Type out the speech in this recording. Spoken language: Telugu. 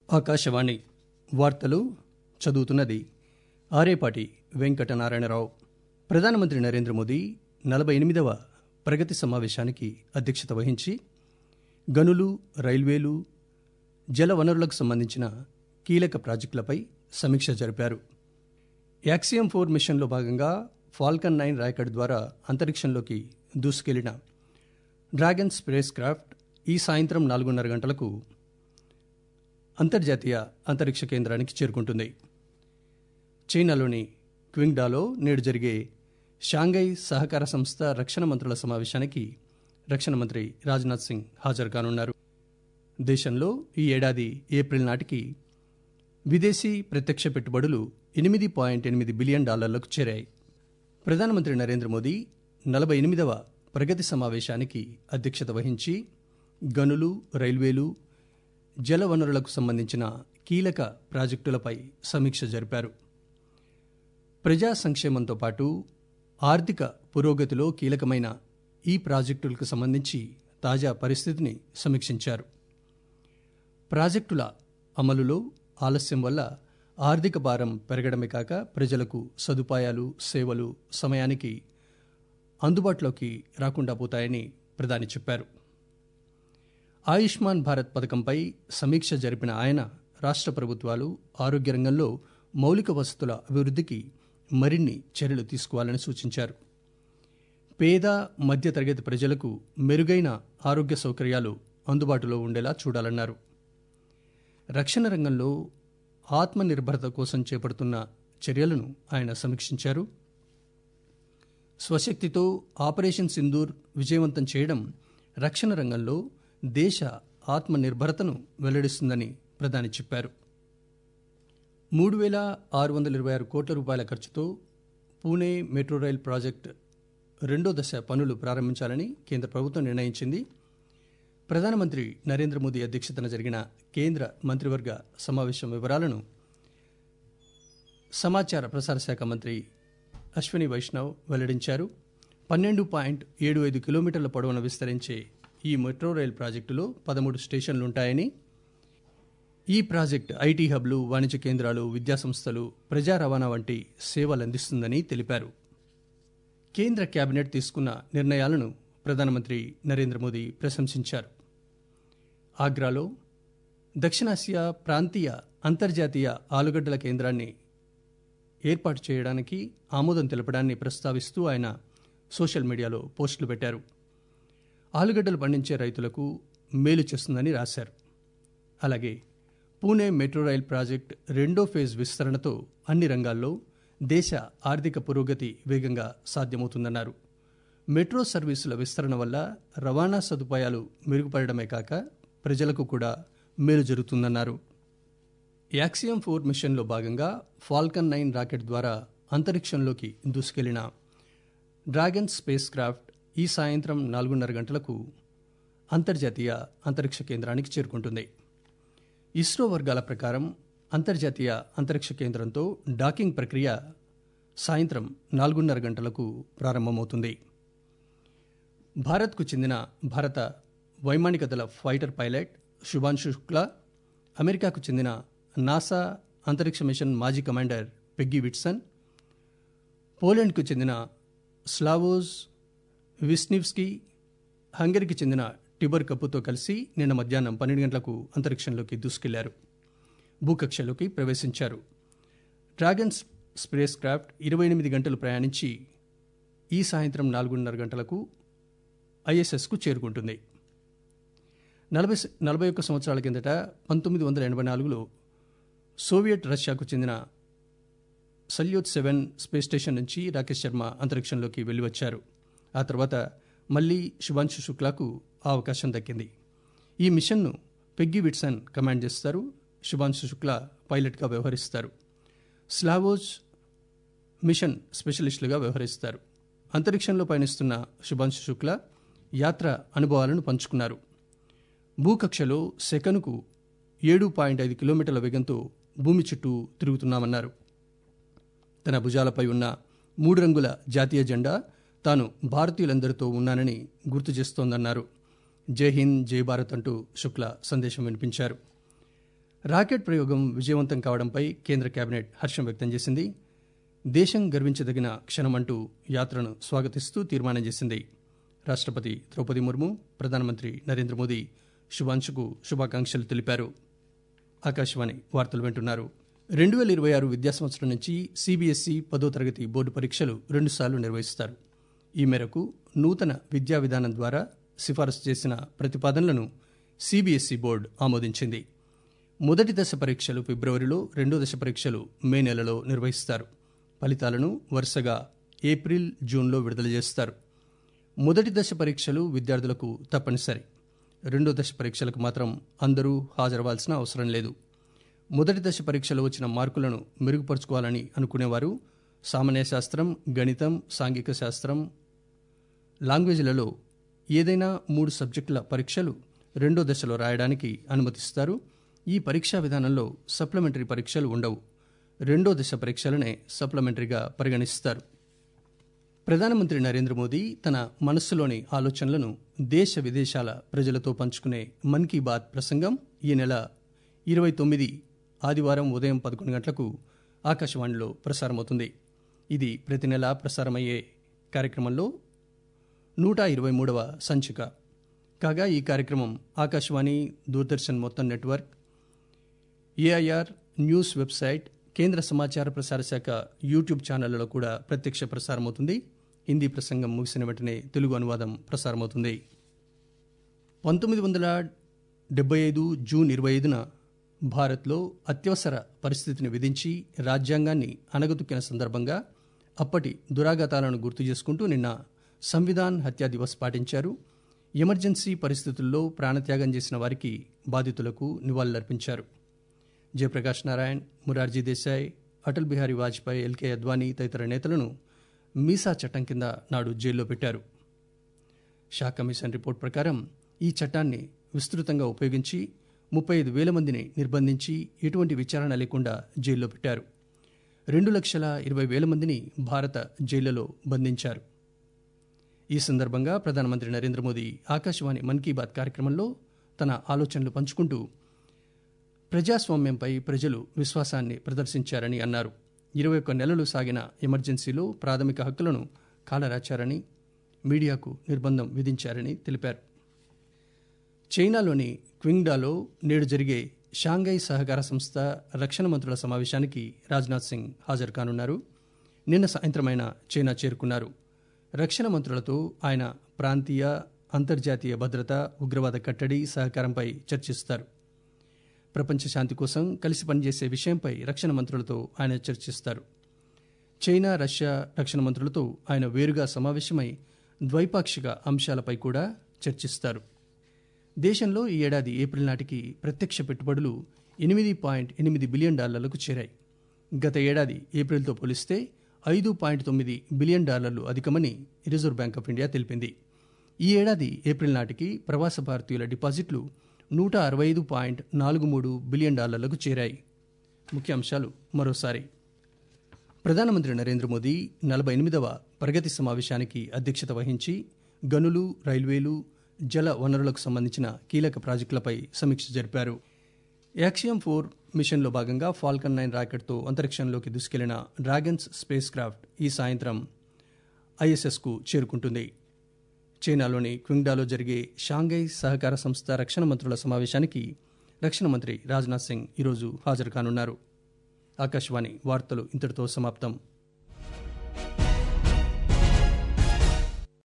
ఆకాశవాణి వార్తలు చదువుతున్నది ఆరేపాటి వెంకటనారాయణరావు ప్రధానమంత్రి నరేంద్ర మోదీ నలభై ఎనిమిదవ ప్రగతి సమావేశానికి అధ్యక్షత వహించి గనులు రైల్వేలు జల వనరులకు సంబంధించిన కీలక ప్రాజెక్టులపై సమీక్ష జరిపారు యాక్సియం ఫోర్ మిషన్లో భాగంగా ఫాల్కన్ నైన్ రాకెట్ ద్వారా అంతరిక్షంలోకి దూసుకెళ్లిన డ్రాగన్ స్పేస్ క్రాఫ్ట్ ఈ సాయంత్రం నాలుగున్నర గంటలకు అంతర్జాతీయ అంతరిక్ష కేంద్రానికి చేరుకుంటుంది చైనాలోని క్వింగ్డాలో నేడు జరిగే షాంఘై సహకార సంస్థ రక్షణ మంత్రుల సమావేశానికి రక్షణ మంత్రి రాజ్నాథ్ సింగ్ హాజరు కానున్నారు దేశంలో ఈ ఏడాది ఏప్రిల్ నాటికి విదేశీ ప్రత్యక్ష పెట్టుబడులు ఎనిమిది పాయింట్ ఎనిమిది బిలియన్ డాలర్లకు చేరాయి ప్రధానమంత్రి నరేంద్ర మోదీ నలభై ఎనిమిదవ ప్రగతి సమావేశానికి అధ్యక్షత వహించి గనులు రైల్వేలు జల వనరులకు సంబంధించిన కీలక ప్రాజెక్టులపై సమీక్ష జరిపారు ప్రజా సంక్షేమంతో పాటు ఆర్థిక పురోగతిలో కీలకమైన ఈ ప్రాజెక్టులకు సంబంధించి తాజా పరిస్థితిని సమీక్షించారు ప్రాజెక్టుల అమలులో ఆలస్యం వల్ల ఆర్థిక భారం పెరగడమే కాక ప్రజలకు సదుపాయాలు సేవలు సమయానికి అందుబాటులోకి రాకుండా పోతాయని ప్రధాని చెప్పారు ఆయుష్మాన్ భారత్ పథకంపై సమీక్ష జరిపిన ఆయన రాష్ట్ర ప్రభుత్వాలు ఆరోగ్య రంగంలో మౌలిక వసతుల అభివృద్ధికి మరిన్ని చర్యలు తీసుకోవాలని సూచించారు పేద మధ్యతరగతి ప్రజలకు మెరుగైన ఆరోగ్య సౌకర్యాలు అందుబాటులో ఉండేలా చూడాలన్నారు రక్షణ రంగంలో ఆత్మనిర్భరత కోసం చేపడుతున్న చర్యలను ఆయన సమీక్షించారు స్వశక్తితో ఆపరేషన్ సింధూర్ విజయవంతం చేయడం రక్షణ రంగంలో దేశ ఆత్మనిర్భరతను వెల్లడిస్తుందని ప్రధాని చెప్పారు మూడు వేల ఆరు వందల ఇరవై ఆరు కోట్ల రూపాయల ఖర్చుతో పూణే మెట్రో రైల్ ప్రాజెక్టు రెండో దశ పనులు ప్రారంభించాలని కేంద్ర ప్రభుత్వం నిర్ణయించింది ప్రధానమంత్రి నరేంద్ర మోదీ అధ్యక్షతన జరిగిన కేంద్ర మంత్రివర్గ సమావేశం వివరాలను సమాచార ప్రసార శాఖ మంత్రి అశ్విని వైష్ణవ్ వెల్లడించారు పన్నెండు పాయింట్ ఏడు ఐదు కిలోమీటర్ల పొడవున విస్తరించే ఈ మెట్రో రైల్ ప్రాజెక్టులో పదమూడు స్టేషన్లుంటాయని ఈ ప్రాజెక్ట్ ఐటీ హబ్లు వాణిజ్య కేంద్రాలు విద్యాసంస్థలు ప్రజా రవాణా వంటి సేవలు అందిస్తుందని తెలిపారు కేంద్ర కేబినెట్ తీసుకున్న నిర్ణయాలను ప్రధానమంత్రి నరేంద్ర మోదీ ప్రశంసించారు ఆగ్రాలో దక్షిణాసియా ప్రాంతీయ అంతర్జాతీయ ఆలుగడ్డల కేంద్రాన్ని ఏర్పాటు చేయడానికి ఆమోదం తెలపడాన్ని ప్రస్తావిస్తూ ఆయన సోషల్ మీడియాలో పోస్టులు పెట్టారు ఆలుగడ్డలు పండించే రైతులకు మేలు చేస్తుందని రాశారు అలాగే పూణే మెట్రో రైల్ ప్రాజెక్ట్ రెండో ఫేజ్ విస్తరణతో అన్ని రంగాల్లో దేశ ఆర్థిక పురోగతి వేగంగా సాధ్యమవుతుందన్నారు మెట్రో సర్వీసుల విస్తరణ వల్ల రవాణా సదుపాయాలు మెరుగుపడడమే కాక ప్రజలకు కూడా మేలు జరుగుతుందన్నారు యాక్సియం ఫోర్ మిషన్లో భాగంగా ఫాల్కన్ నైన్ రాకెట్ ద్వారా అంతరిక్షంలోకి దూసుకెళ్లిన డ్రాగన్ స్పేస్ క్రాఫ్ట్ ఈ సాయంత్రం నాలుగున్నర గంటలకు అంతర్జాతీయ అంతరిక్ష కేంద్రానికి చేరుకుంటుంది ఇస్రో వర్గాల ప్రకారం అంతర్జాతీయ అంతరిక్ష కేంద్రంతో డాకింగ్ ప్రక్రియ సాయంత్రం నాలుగున్నర గంటలకు ప్రారంభమవుతుంది భారత్కు చెందిన భారత వైమానిక దళ ఫైటర్ పైలట్ శుభాంశు శుక్లా అమెరికాకు చెందిన నాసా అంతరిక్ష మిషన్ మాజీ కమాండర్ పెగ్గి విట్సన్ పోలాండ్కు చెందిన స్లావోజ్ విస్నివ్స్కీ హంగరీకి చెందిన టిబర్ కప్పుతో కలిసి నిన్న మధ్యాహ్నం పన్నెండు గంటలకు అంతరిక్షంలోకి దూసుకెళ్లారు భూకక్షలోకి ప్రవేశించారు డ్రాగన్ స్పేస్ క్రాఫ్ట్ ఇరవై ఎనిమిది గంటలు ప్రయాణించి ఈ సాయంత్రం నాలుగున్నర గంటలకు ఐఎస్ఎస్కు చేరుకుంటుంది నలభై నలభై ఒక్క సంవత్సరాల కిందట పంతొమ్మిది వందల ఎనభై నాలుగులో సోవియట్ రష్యాకు చెందిన సల్యూట్ సెవెన్ స్పేస్ స్టేషన్ నుంచి రాకేష్ శర్మ అంతరిక్షంలోకి వెళ్లివచ్చారు ఆ తర్వాత మళ్లీ శుభాంశు శుక్లాకు ఆ అవకాశం దక్కింది ఈ మిషన్ను పెగ్గి విట్సన్ కమాండ్ చేస్తారు శుభాంశు శుక్లా పైలట్గా వ్యవహరిస్తారు స్లావోజ్ మిషన్ స్పెషలిస్టులుగా వ్యవహరిస్తారు అంతరిక్షంలో పయనిస్తున్న శుభాంశు శుక్లా యాత్ర అనుభవాలను పంచుకున్నారు భూకక్షలో సెకనుకు ఏడు పాయింట్ ఐదు కిలోమీటర్ల వేగంతో భూమి చుట్టూ తిరుగుతున్నామన్నారు తన భుజాలపై ఉన్న మూడు రంగుల జాతీయ జెండా తాను భారతీయులందరితో ఉన్నానని గుర్తు చేస్తోందన్నారు జై హింద్ జై భారత్ అంటూ శుక్లా సందేశం వినిపించారు రాకెట్ ప్రయోగం విజయవంతం కావడంపై కేంద్ర కేబినెట్ హర్షం వ్యక్తం చేసింది దేశం గర్వించదగిన క్షణమంటూ యాత్రను స్వాగతిస్తూ తీర్మానం చేసింది రాష్ట్రపతి ద్రౌపది ముర్ము ప్రధానమంత్రి నరేంద్ర మోదీ శుభాంశుకు శుభాకాంక్షలు తెలిపారు ఆకాశవాణి వార్తలు వింటున్నారు రెండు వేల ఇరవై ఆరు విద్యా సంవత్సరం నుంచి సిబిఎస్ఈ పదో తరగతి బోర్డు పరీక్షలు రెండుసార్లు నిర్వహిస్తారు ఈ మేరకు నూతన విద్యా విధానం ద్వారా సిఫారసు చేసిన ప్రతిపాదనలను సిబిఎస్ఈ బోర్డు ఆమోదించింది మొదటి దశ పరీక్షలు ఫిబ్రవరిలో రెండో దశ పరీక్షలు మే నెలలో నిర్వహిస్తారు ఫలితాలను వరుసగా ఏప్రిల్ జూన్లో విడుదల చేస్తారు మొదటి దశ పరీక్షలు విద్యార్థులకు తప్పనిసరి రెండో దశ పరీక్షలకు మాత్రం అందరూ హాజరవ్వాల్సిన అవసరం లేదు మొదటి దశ పరీక్షలో వచ్చిన మార్కులను మెరుగుపరుచుకోవాలని అనుకునేవారు సామాన్య శాస్త్రం గణితం సాంఘిక శాస్త్రం లాంగ్వేజ్లలో ఏదైనా మూడు సబ్జెక్టుల పరీక్షలు రెండో దశలో రాయడానికి అనుమతిస్తారు ఈ పరీక్షా విధానంలో సప్లిమెంటరీ పరీక్షలు ఉండవు రెండో దశ పరీక్షలనే సప్లిమెంటరీగా పరిగణిస్తారు ప్రధానమంత్రి నరేంద్ర మోదీ తన మనస్సులోని ఆలోచనలను దేశ విదేశాల ప్రజలతో పంచుకునే మన్ కీ బాత్ ప్రసంగం ఈ నెల ఇరవై తొమ్మిది ఆదివారం ఉదయం పదకొండు గంటలకు ఆకాశవాణిలో ప్రసారమవుతుంది ఇది ప్రతి నెల ప్రసారమయ్యే కార్యక్రమంలో నూట ఇరవై మూడవ సంచిక కాగా ఈ కార్యక్రమం ఆకాశవాణి దూరదర్శన్ మొత్తం నెట్వర్క్ ఏఐఆర్ న్యూస్ వెబ్సైట్ కేంద్ర సమాచార ప్రసార శాఖ యూట్యూబ్ ఛానళ్లలో కూడా ప్రత్యక్ష ప్రసారమవుతుంది హిందీ ప్రసంగం ముగిసిన వెంటనే తెలుగు అనువాదం ప్రసారమవుతుంది పంతొమ్మిది వందల డెబ్బై ఐదు జూన్ ఇరవై ఐదున భారత్లో అత్యవసర పరిస్థితిని విధించి రాజ్యాంగాన్ని అణగదొక్కిన సందర్భంగా అప్పటి దురాఘాతాలను గుర్తు చేసుకుంటూ నిన్న సంవిధాన్ హత్యా దివస్ పాటించారు ఎమర్జెన్సీ పరిస్థితుల్లో ప్రాణత్యాగం చేసిన వారికి బాధితులకు నివాళులర్పించారు జయప్రకాష్ నారాయణ్ మురార్జీ దేశాయ్ అటల్ బిహారీ వాజ్పేయి ఎల్కే అద్వానీ తదితర నేతలను మీసా చట్టం కింద నాడు జైల్లో పెట్టారు షా కమిషన్ రిపోర్ట్ ప్రకారం ఈ చట్టాన్ని విస్తృతంగా ఉపయోగించి ముప్పై ఐదు వేల మందిని నిర్బంధించి ఎటువంటి విచారణ లేకుండా జైల్లో పెట్టారు రెండు లక్షల ఇరవై వేల మందిని భారత జైళ్లలో బంధించారు ఈ సందర్భంగా ప్రధానమంత్రి నరేంద్ర మోదీ ఆకాశవాణి మన్ కీ బాత్ కార్యక్రమంలో తన ఆలోచనలు పంచుకుంటూ ప్రజాస్వామ్యంపై ప్రజలు విశ్వాసాన్ని ప్రదర్శించారని అన్నారు ఇరవై ఒక్క నెలలు సాగిన ఎమర్జెన్సీలో ప్రాథమిక హక్కులను కాలరాచారని మీడియాకు నిర్బంధం విధించారని తెలిపారు చైనాలోని క్వింగ్డాలో నేడు జరిగే షాంఘై సహకార సంస్థ రక్షణ మంత్రుల సమావేశానికి రాజ్నాథ్ సింగ్ హాజరు కానున్నారు నిన్న సాయంత్రమైన చైనా చేరుకున్నారు రక్షణ మంత్రులతో ఆయన ప్రాంతీయ అంతర్జాతీయ భద్రత ఉగ్రవాద కట్టడి సహకారంపై చర్చిస్తారు ప్రపంచ శాంతి కోసం కలిసి పనిచేసే విషయంపై రక్షణ మంత్రులతో ఆయన చర్చిస్తారు చైనా రష్యా రక్షణ మంత్రులతో ఆయన వేరుగా సమావేశమై ద్వైపాక్షిక అంశాలపై కూడా చర్చిస్తారు దేశంలో ఈ ఏడాది ఏప్రిల్ నాటికి ప్రత్యక్ష పెట్టుబడులు ఎనిమిది పాయింట్ ఎనిమిది బిలియన్ డాలర్లకు చేరాయి గత ఏడాది ఏప్రిల్తో పోలిస్తే ఐదు పాయింట్ తొమ్మిది బిలియన్ డాలర్లు అధికమని రిజర్వ్ బ్యాంక్ ఆఫ్ ఇండియా తెలిపింది ఈ ఏడాది ఏప్రిల్ నాటికి ప్రవాస భారతీయుల డిపాజిట్లు నూట అరవై ఐదు పాయింట్ నాలుగు మూడు బిలియన్ డాలర్లకు చేరాయి ముఖ్యాంశాలు మరోసారి ప్రధానమంత్రి నరేంద్ర మోదీ నలభై ఎనిమిదవ ప్రగతి సమావేశానికి అధ్యక్షత వహించి గనులు రైల్వేలు జల వనరులకు సంబంధించిన కీలక ప్రాజెక్టులపై సమీక్ష జరిపారు యాక్సియం ఫోర్ మిషన్లో భాగంగా ఫాల్కన్ నైన్ రాకెట్తో అంతరిక్షంలోకి దూసుకెళ్లిన డ్రాగన్స్ స్పేస్ క్రాఫ్ట్ ఈ సాయంత్రం ఐఎస్ఎస్కు చేరుకుంటుంది చైనాలోని క్వింగ్డాలో జరిగే షాంఘై సహకార సంస్థ రక్షణ మంత్రుల సమావేశానికి రక్షణ మంత్రి రాజ్నాథ్ సింగ్ ఈరోజు హాజరు కానున్నారు ఆకాశవాణి వార్తలు ఇంతటితో సమాప్తం